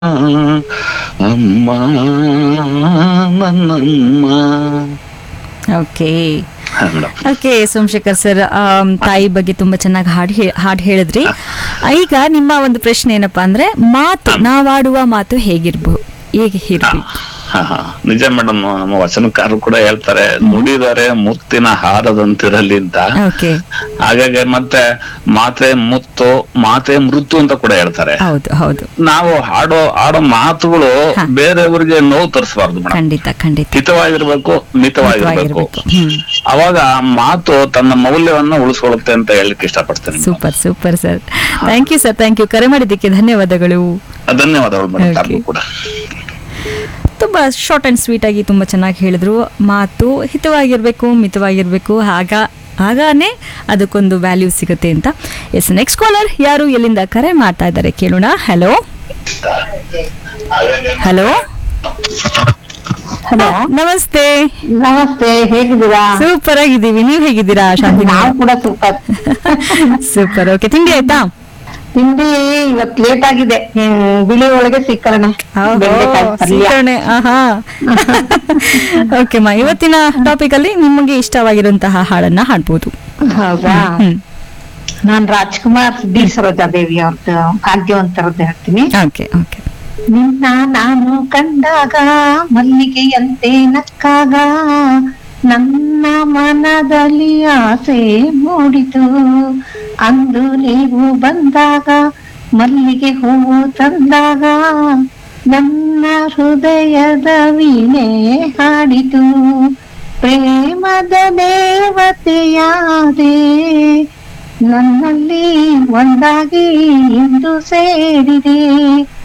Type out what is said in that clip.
ಅಮ್ಮ ನನ್ನಮ್ಮ ಓಕೆ ಹಾ, ಮೇಡಮ್ ಓಕೆ ಸೋಮಶೇಖರ್ ಸರ್ ತಾಯಿ ಬಗ್ಗೆ ತುಂಬಾ ಚೆನ್ನಾಗಿ ಹಾಡು ಹೇ- ಹಾಡು ಹೇಳಿದ್ರಿ ಈಗ ನಿಮ್ಮ ಒಂದು ಪ್ರಶ್ನೆ ಏನಪ್ಪಾ ಅಂದ್ರೆ ಮಾತು ನಾವಾಡುವ ಮಾತು ಹೇಗಿರ್ಬಹುದು ಹೇಗೆ ಇರ್ಬೇಕು ಹಾ, ಹಾ. ನಿಜ ಮೇಡಮ್ ನಮ್ಮ ವಚನಕಾರರು ಕೂಡ ಹೇಳ್ತಾರೆ ನುಡಿದರೆ ಮುತ್ತಿನ ಹಾರದಂತಿರಲಿ ಅಂತ ಓಕೆ ಹಾಗಾಗಿ ಮತ್ತೆ ಮಾತೆ ಮುತ್ತು ಮಾತೆ ಮೃತ್ಯು ಅಂತ ಕೂಡ ಹೇಳ್ತಾರೆ ಹೌದು ಹೌದು ನಾವು ಹಾಡೋ ಆಡೋ ಮಾತುಗಳು ಹಾ. ಬೇರೆಯವರಿಗೆ ನೋವು ತರಿಸಬಾರ್ದು ಮೇಡಮ್ ಖಂಡಿತ ಖಂಡಿತ ಹಿತವಾಗಿರ್ಬೇಕು ಮಿತವಾಗಿರ್ಬೇಕು ಮಿತವಾಗಿರ್ಬೇಕು. ಹ್ಮ್. ಅವಾಗ ಆ ಮಾತು ತನ್ನ ಮೌಲ್ಯವನ್ನ ಉಳಿಸ್ಕೊಳ್ಳುತ್ತೆ ಅಂತ ಹೇಳಲಿಕ್ಕೆ ಇಷ್ಟಪಡ್ತೇನೆ super super sir thank you sir thank you ಕರೆ ಮಾಡಿದ್ದಕ್ಕೆ ಧನ್ಯವಾದಗಳು ಧನ್ಯವಾದಗಳು ಮೇಡಮ್ Okay. ತಮಗೂ ಕೂಡ ತುಂಬ ಶಾರ್ಟ್ ಆ್ಯಂಡ್ ಸ್ವೀಟ್ ಆಗಿ ತುಂಬ ಚೆನ್ನಾಗಿ ಹೇಳಿದ್ರು ಮಾತು ಹಿತವಾಗಿರಬೇಕು ಮಿತವಾಗಿರಬೇಕು ಆಗ ಆಗಾನೇ ಅದಕ್ಕೊಂದು ವ್ಯಾಲ್ಯೂ ಸಿಗುತ್ತೆ ಅಂತ ಎಸ್ ನೆಕ್ಸ್ಟ್ ಕಾಲರ್ ಯಾರು ಎಲ್ಲಿಂದ ಕರೆ ಮಾಡ್ತಾ ಇದ್ದಾರೆ ಕೇಳೋಣ ಹಲೋ ಹಲೋ ಹಲೋ ನಮಸ್ತೆ ನಮಸ್ತೆ ಹೇಗಿದ್ದೀರಾ ಸೂಪರ್ ಆಗಿದ್ದೀವಿ ನೀವು ಹೇಗಿದ್ದೀರಾ ಶಾಂತಿ ನಾವು ಕೂಡ ಸೂಪರ್ ಸೂಪರ್ ಓಕೆ ತಿಂಡಿ ಆಯ್ತಾ ತಿಂಡಿ ಇವತ್ ಲೇಟ್ ಆಗಿದೆ ಹ್ಮ್, ಬಿಳಿ ಒಳಗೆ ಸಿಕ್ಕರಣೆ ಬೆಂಡೆಕಾಯಿ ಪಲ್ಯ ಸೀಕರಣೆ ಆಹಾ ಓಕೆ ಮಾ ಇವತ್ತಿನ ಟಾಪಿಕ್ ಅಲ್ಲಿ ನಿಮಗೆ ಇಷ್ಟವಾಗಿರುವಂತಹ ಹಾಡನ್ನ ಹಾಡ್ಬೋದು ಹೌದಾ ಹ್ಮ್ ನಾನ್ ರಾಜ್ಕುಮಾರ್ ಡಿ ಸರೋಜಾ ದೇವಿ ಅವ್ರದ್ದು ಭಾಗ್ಯವಂತರದ್ದು ಹೇಳ್ತೀನಿ ಓಕೆ ಓಕೆ ನಿನ್ನ ನಾನು ಕಂಡಾಗ ಮಲ್ಲಿಗೆಯಂತೆ ನಕ್ಕಾಗ ನನ್ನ ಮನದಲ್ಲಿ ಆಸೆ ಮೂಡಿತು ಅಂದು ನೀವು ಬಂದಾಗ ಮಲ್ಲಿಗೆ ಹೂವು ತಂದಾಗ ನನ್ನ ಹೃದಯದ ವೀಣೆ ಹಾಡಿತು ಪ್ರೇಮದ ದೇವತೆಯಾದೆ ನನ್ನಲ್ಲಿ ಒಂದಾಗಿ ಇಂದು ಸೇರಿದೆ